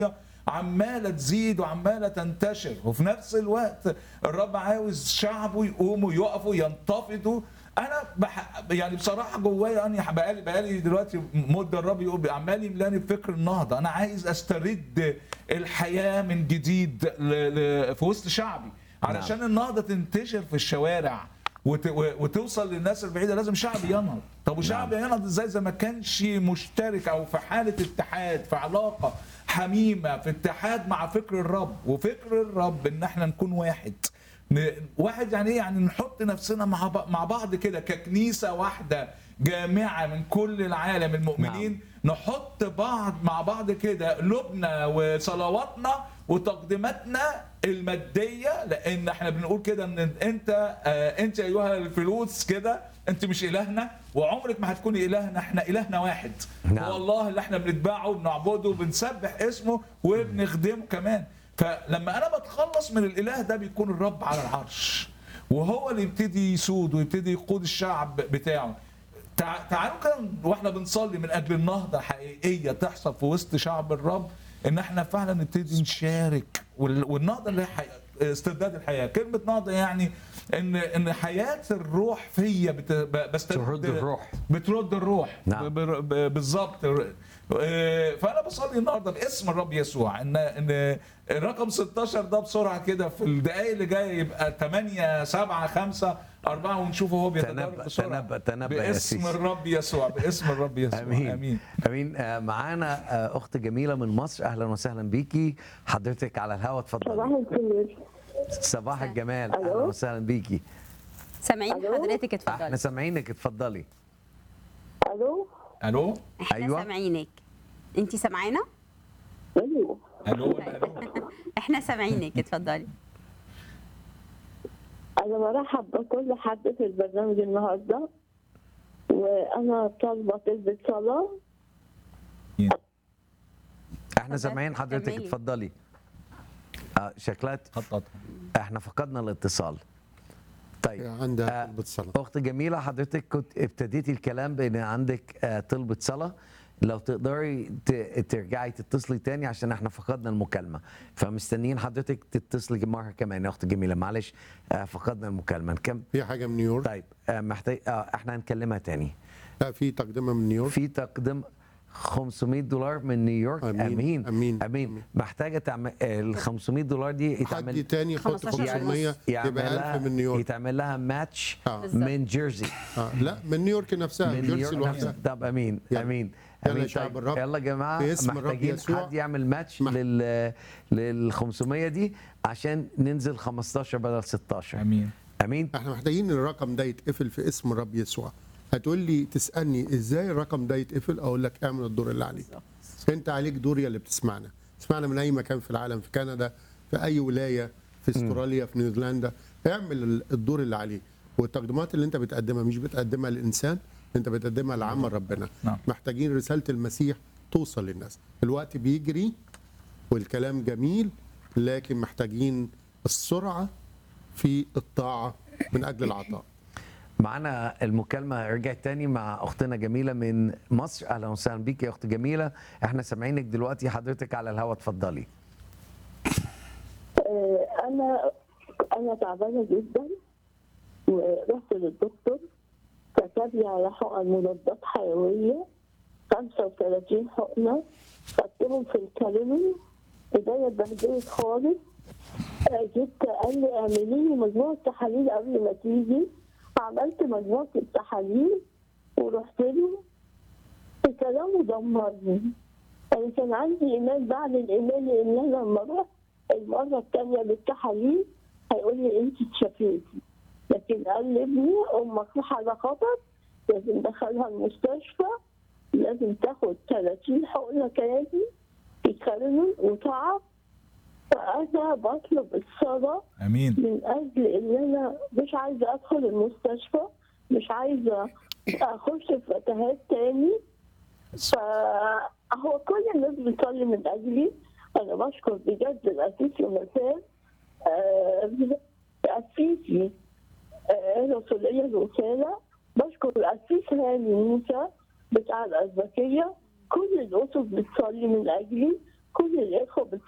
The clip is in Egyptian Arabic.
عماله تزيد وعماله تنتشر وفي نفس الوقت الرب عاوز شعبه يقوموا يقفوا ينتفضوا انا بح... يعني بصراحه جوايا انا بقالي بقالي دلوقتي مده الرب يقول عمال يملاني بفكر النهضه انا عايز استرد الحياه من جديد ل... ل... في وسط شعبي علشان نعم. النهضه تنتشر في الشوارع وت... وتوصل للناس البعيده لازم شعب ينهض طب وشعب نعم. ينهض ازاي اذا ما كانش مشترك او في حاله اتحاد في علاقه حميمه في اتحاد مع فكر الرب وفكر الرب ان احنا نكون واحد واحد يعني ايه يعني نحط نفسنا مع مع بعض كده ككنيسه واحده جامعه من كل العالم المؤمنين نعم. نحط بعض مع بعض كده قلوبنا وصلواتنا وتقديماتنا الماديه لان احنا بنقول كده ان انت آه انت ايها الفلوس كده انت مش الهنا وعمرك ما هتكوني الهنا احنا الهنا واحد نعم. هو الله اللي احنا بنتبعه وبنعبده وبنسبح اسمه وبنخدمه كمان فلما انا بتخلص من الاله ده بيكون الرب على العرش وهو اللي يبتدي يسود ويبتدي يقود الشعب بتاعه تعالوا كده واحنا بنصلي من اجل النهضه حقيقيه تحصل في وسط شعب الرب ان احنا فعلا نبتدي نشارك والنهضه اللي هي استرداد الحياه كلمه نهضه يعني ان ان حياه الروح فيا بت... بترد الروح بترد الروح نعم. بالظبط فانا بصلي النهارده باسم الرب يسوع ان ان الرقم 16 ده بسرعه كده في الدقائق اللي جايه يبقى 8 7 5 أربعة ونشوفه هو بيتدرب بسرعة تنبأ تنبأ باسم الرب يسوع باسم الرب يسوع امين امين, أمين. آه معانا آه اخت جميله من مصر اهلا وسهلا بيكي حضرتك على الهواء اتفضلي صباح الخير صباح الجمال اهلا وسهلا بيكي سامعين حضرتك اتفضلي احنا سامعينك اتفضلي الو الو احنا أيوة. سامعينك انت سامعانا الو الو احنا سامعينك اتفضلي انا برحب بكل حد في البرنامج النهارده وانا طالبه طلبة صلاه احنا سامعين حضرتك كملي. اتفضلي آه شكلها خطط احنا فقدنا الاتصال طيب عندها آه، طلبة صلاة اخت جميله حضرتك كنت ابتديتي الكلام بان عندك آه، طلبه صلاه لو تقدري ت- ترجعي تتصلي تاني عشان احنا فقدنا المكالمه فمستنيين حضرتك تتصلي مره كمان يا اخت جميله معلش آه، فقدنا المكالمه نكم في حاجة من نيويورك طيب آه، محتاج آه، احنا هنكلمها تاني لا في تقدمة من نيويورك في تقديم 500 دولار من نيويورك أمين، امين أمين، امين أمين. محتاجه تعمل ال 500 دولار دي حد يتعمل تاني يحط 15 500 يبقى 1000 من نيويورك يتعمل لها ماتش آه. من جيرسي آه. لا من نيويورك نفسها من جيرسي نيويورك لوحدها نفسها. طب امين يلا. امين يلا امين يا شعب طيب. الرب. يلا يا جماعه باسم الرب محتاجين يسوع. حد يعمل ماتش مح- لل لل 500 دي عشان ننزل 15 بدل 16 امين امين احنا محتاجين الرقم ده يتقفل في اسم الرب يسوع هتقول لي تسالني ازاي الرقم ده يتقفل اقول لك اعمل الدور اللي عليك انت عليك دور يا اللي بتسمعنا تسمعنا من اي مكان في العالم في كندا في اي ولايه في استراليا في نيوزيلندا اعمل ال- الدور اللي عليك والتقديمات اللي انت بتقدمها مش بتقدمها للانسان انت بتقدمها لعمل ربنا نعم. محتاجين رساله المسيح توصل للناس الوقت بيجري والكلام جميل لكن محتاجين السرعه في الطاعه من اجل العطاء معانا المكالمة رجعت تاني مع أختنا جميلة من مصر أهلا وسهلا بيك يا أخت جميلة احنا سامعينك دلوقتي حضرتك على الهوا اتفضلي آه، انا انا تعبانه جدا ورحت للدكتور كتب لي على حقن مضادات حيويه 35 حقنه خدتهم في الكالوري ايديا اتبهدلت خالص آه، جبت قال لي اعملي لي مجموعه تحاليل قبل ما تيجي عملت مجموعه التحاليل ورحت له كلامه دمرني انا كان عندي ايمان بعد الايمان ان انا لما اروح المره الثانيه بالتحاليل هيقول لي انت اتشفيتي لكن قال لابني امك في حاله خطر لازم ندخلها المستشفى لازم تاخد 30 حقنه كيادي في كارنون وتعب فانا بطلب الصلاه امين من اجل ان انا مش عايزه ادخل المستشفى مش عايزه اخش في فتحات تاني فهو كل الناس بتصلي من اجلي انا بشكر بجد الاسيس يونسان آه، تاسيسي آه، رسوليه الوساله بشكر الاسيس هاني موسى بتاع الازبكيه كل الاسس بتصلي من اجلي كل الاخوه